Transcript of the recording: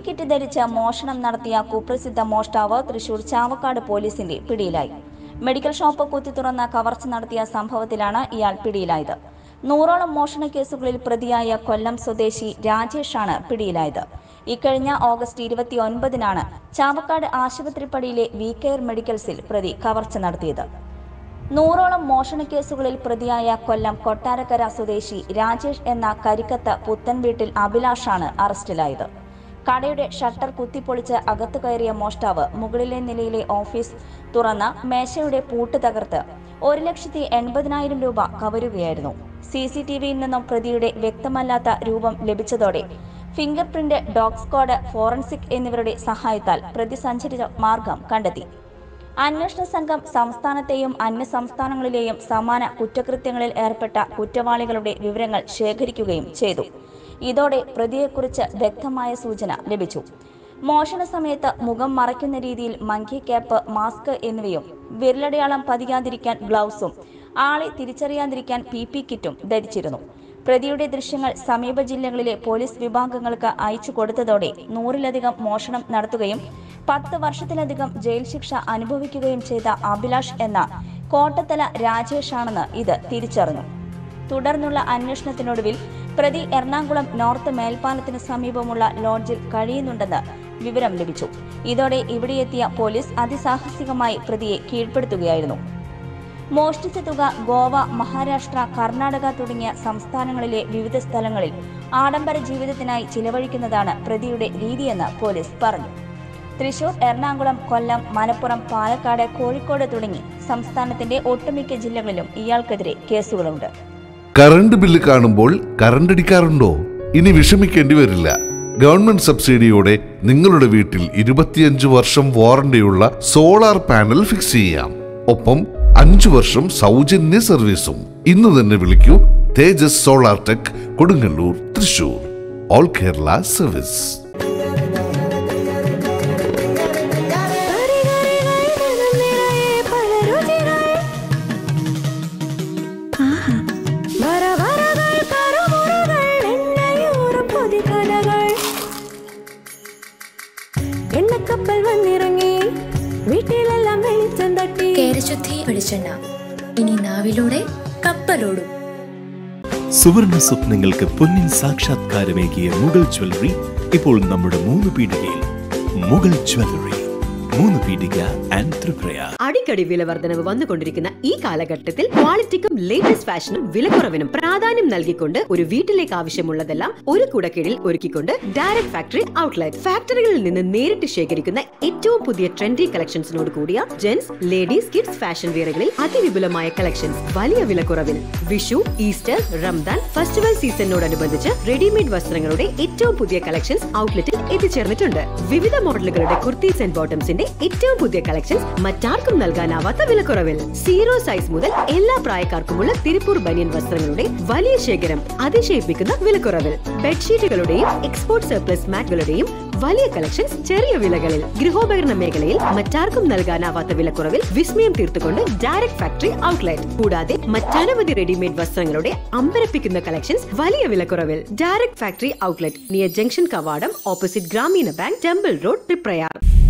kit ധരിച്ച് മോഷണം നടത്തിയ കുപ്രസിദ്ധ മോഷ്ടാവ് തൃശൂർ ചാവക്കാട് പോലീസിന്റെ പിടിയിലായി മെഡിക്കൽ ഷോപ്പ് കുത്തി തുറന്ന കവർച്ച നടത്തിയ സംഭവത്തിലാണ് ഇയാൾ പിടിയിലായത് നൂറോളം മോഷണ കേസുകളിൽ പ്രതിയായ കൊല്ലം സ്വദേശി രാജേഷാണ് പിടിയിലായത് ഇക്കഴിഞ്ഞ ഓഗസ്റ്റ് ഇരുപത്തിയൊൻപതിനാണ് ചാവക്കാട് ആശുപത്രിപ്പടിയിലെ വി കെയർ മെഡിക്കൽസിൽ പ്രതി കവർച്ച നടത്തിയത് നൂറോളം മോഷണ കേസുകളിൽ പ്രതിയായ കൊല്ലം കൊട്ടാരക്കര സ്വദേശി രാജേഷ് എന്ന കരിക്കത്ത് പുത്തൻ വീട്ടിൽ അഭിലാഷാണ് അറസ്റ്റിലായത് കടയുടെ ഷട്ടർ കുത്തിപ്പൊളിച്ച് അകത്തു കയറിയ മോഷ്ടാവ് മുകളിലെ നിലയിലെ ഓഫീസ് തുറന്ന് മേശയുടെ പൂട്ട് തകർത്ത് ഒരു ലക്ഷത്തി എൺപതിനായിരം രൂപ കവരുകയായിരുന്നു സി സി ടി വിയിൽ നിന്നും പ്രതിയുടെ വ്യക്തമല്ലാത്ത രൂപം ലഭിച്ചതോടെ finger print dog squad forensic എന്നിവരുടെ സഹായത്താൽ പ്രതി സഞ്ചരിച്ച മാർഗം കണ്ടെത്തി അന്വേഷണ സംഘം സംസ്ഥാനത്തെയും അന്യ സംസ്ഥാനങ്ങളിലെയും സമാന കുറ്റകൃത്യങ്ങളിൽ ഏർപ്പെട്ട കുറ്റവാളികളുടെ വിവരങ്ങൾ ശേഖരിക്കുകയും ചെയ്തു ഇതോടെ പ്രതിയെക്കുറിച്ച് വ്യക്തമായ സൂചന ലഭിച്ചു മോഷണ സമയത്ത് മുഖം മറയ്ക്കുന്ന രീതിയിൽ മങ്കി ക്യാപ്പ് മാസ്ക് എന്നിവയും വിരലടയാളം പതിയാതിരിക്കാൻ ഗ്ലൗസും ആളെ തിരിച്ചറിയാതിരിക്കാൻ പി പി കിറ്റും ധരിച്ചിരുന്നു പ്രതിയുടെ ദൃശ്യങ്ങൾ സമീപ ജില്ലകളിലെ പോലീസ് വിഭാഗങ്ങൾക്ക് അയച്ചു കൊടുത്തതോടെ നൂറിലധികം മോഷണം നടത്തുകയും പത്ത് വർഷത്തിലധികം ജയിൽ ശിക്ഷ അനുഭവിക്കുകയും ചെയ്ത അഭിലാഷ് എന്ന കോട്ടത്തല രാജേഷാണെന്ന് ഇത് തിരിച്ചറിഞ്ഞു തുടർന്നുള്ള അന്വേഷണത്തിനൊടുവിൽ പ്രതി എറണാകുളം നോർത്ത് മേൽപ്പാലത്തിന് സമീപമുള്ള ലോഡ്ജിൽ കഴിയുന്നുണ്ടെന്ന് വിവരം ലഭിച്ചു ഇതോടെ ഇവിടെയെത്തിയ പോലീസ് അതിസാഹസികമായി പ്രതിയെ കീഴ്പ്പെടുത്തുകയായിരുന്നു മോഷ്ടിച്ച തുക ഗോവ മഹാരാഷ്ട്ര കർണാടക തുടങ്ങിയ സംസ്ഥാനങ്ങളിലെ വിവിധ സ്ഥലങ്ങളിൽ ആഡംബര ജീവിതത്തിനായി ചിലവഴിക്കുന്നതാണ് പ്രതിയുടെ രീതിയെന്ന് പോലീസ് പറഞ്ഞു തൃശൂർ എറണാകുളം കൊല്ലം മലപ്പുറം പാലക്കാട് കോഴിക്കോട് തുടങ്ങി സംസ്ഥാനത്തിന്റെ ഒട്ടുമിക്ക ജില്ലകളിലും ഇയാൾക്കെതിരെ കേസുകളുണ്ട് കറണ്ട് ബില്ല് കാണുമ്പോൾ കറണ്ട് അടിക്കാറുണ്ടോ ഇനി വിഷമിക്കേണ്ടി വരില്ല ഗവൺമെന്റ് സബ്സിഡിയോടെ നിങ്ങളുടെ വീട്ടിൽ ഇരുപത്തിയഞ്ച് വർഷം വാറണ്ടിയുള്ള സോളാർ പാനൽ ഫിക്സ് ചെയ്യാം ഒപ്പം അഞ്ചു വർഷം സൗജന്യ സർവീസും ഇന്ന് തന്നെ വിളിക്കൂ Tejas solar tech Kodungallur Thrissur all Kerala service എണ്ണക്കപ്പൽ വന്നിറങ്ങി വീട്ടിലെല്ലാം വെളിച്ചം തട്ടി കേരശുദ്ധി വെളിച്ചെണ്ണ ഇനി നാവിലൂടെ കപ്പലോടും സുവർണ സ്വപ്നങ്ങൾക്ക് പൊന്നിൻ സാക്ഷാത്കാരമേകിയ മുഗൾ ജ്വല്ലറി ഇപ്പോൾ നമ്മുടെ മൂന്ന് പീടികയിൽ മുഗൾ ജ്വല്ലറി മൂന്ന് പീടിക ആൻഡ് ത്രിപ്രയാർ അടിക്കടി വില വർധനവ് വന്നുകൊണ്ടിരിക്കുന്ന ഈ കാലഘട്ടത്തിൽ ക്വാളിറ്റിക്കും ലേറ്റസ്റ്റ് ഫാഷനും വിലക്കുറവിനും പ്രാധാന്യം നൽകിക്കൊണ്ട് ഒരു വീട്ടിലേക്ക് ആവശ്യമുള്ളതെല്ലാം ഒരു കുടക്കീഴിൽ ഒരുക്കിക്കൊണ്ട് ഡയറക്ട് ഫാക്ടറി ഔട്ട്ലെറ്റ് ഫാക്ടറികളിൽ നിന്ന് നേരിട്ട് ശേഖരിക്കുന്ന ഏറ്റവും പുതിയ ട്രെൻഡി കളക്ഷൻസിനോട് കൂടിയ ജെന്റ്സ് ലേഡീസ് കിഡ്സ് ഫാഷൻ വെയറുകളിൽ അതിവിപുലമായ കളക്ഷൻസ് വലിയ വിലക്കുറവിൽ വിഷു ഈസ്റ്റർ റംദാൻ ഫെസ്റ്റിവൽ സീസണിനോടനുബന്ധിച്ച് റെഡിമെയ്ഡ് വസ്ത്രങ്ങളുടെ ഏറ്റവും പുതിയ കളക്ഷൻസ് ഔട്ട്ലെറ്റിൽ എത്തിച്ചേർന്നിട്ടുണ്ട് വിവിധ മോഡലുകളുടെ കുർത്തീസ് ആൻഡ് ബോട്ടംസിന്റെ ഏറ്റവും പുതിയ കളക്ഷൻസ് മറ്റാർക്കും നൽകാനാവാത്ത വിലക്കുറവിൽ സീറോ സൈസ് മുതൽ എല്ലാ പ്രായക്കാർക്കുമുള്ള തിരുപ്പൂർ ബനിയൻ വസ്ത്രങ്ങളുടെ വലിയ ശേഖരം അതിശയിപ്പിക്കുന്ന വിലക്കുറവിൽ ബെഡ്ഷീറ്റുകളുടെയും എക്സ്പോർട്ട് സർപ്ലസ് മാറ്റുകളുടെയും വലിയ കളക്ഷൻസ് ചെറിയ വിലകളിൽ ഗൃഹോപകരണ മേഖലയിൽ മറ്റാർക്കും നൽകാനാവാത്ത വിലക്കുറവിൽ വിസ്മയം തീർത്തുകൊണ്ട് ഡയറക്ട് ഫാക്ടറി ഔട്ട്ലെറ്റ് കൂടാതെ മറ്റനവധി റെഡിമെയ്ഡ് വസ്ത്രങ്ങളുടെ അമ്പരപ്പിക്കുന്ന കളക്ഷൻസ് വലിയ വിലക്കുറവിൽ direct factory outlet near junction കവാടം opposite Grameena bank temple road Triprayar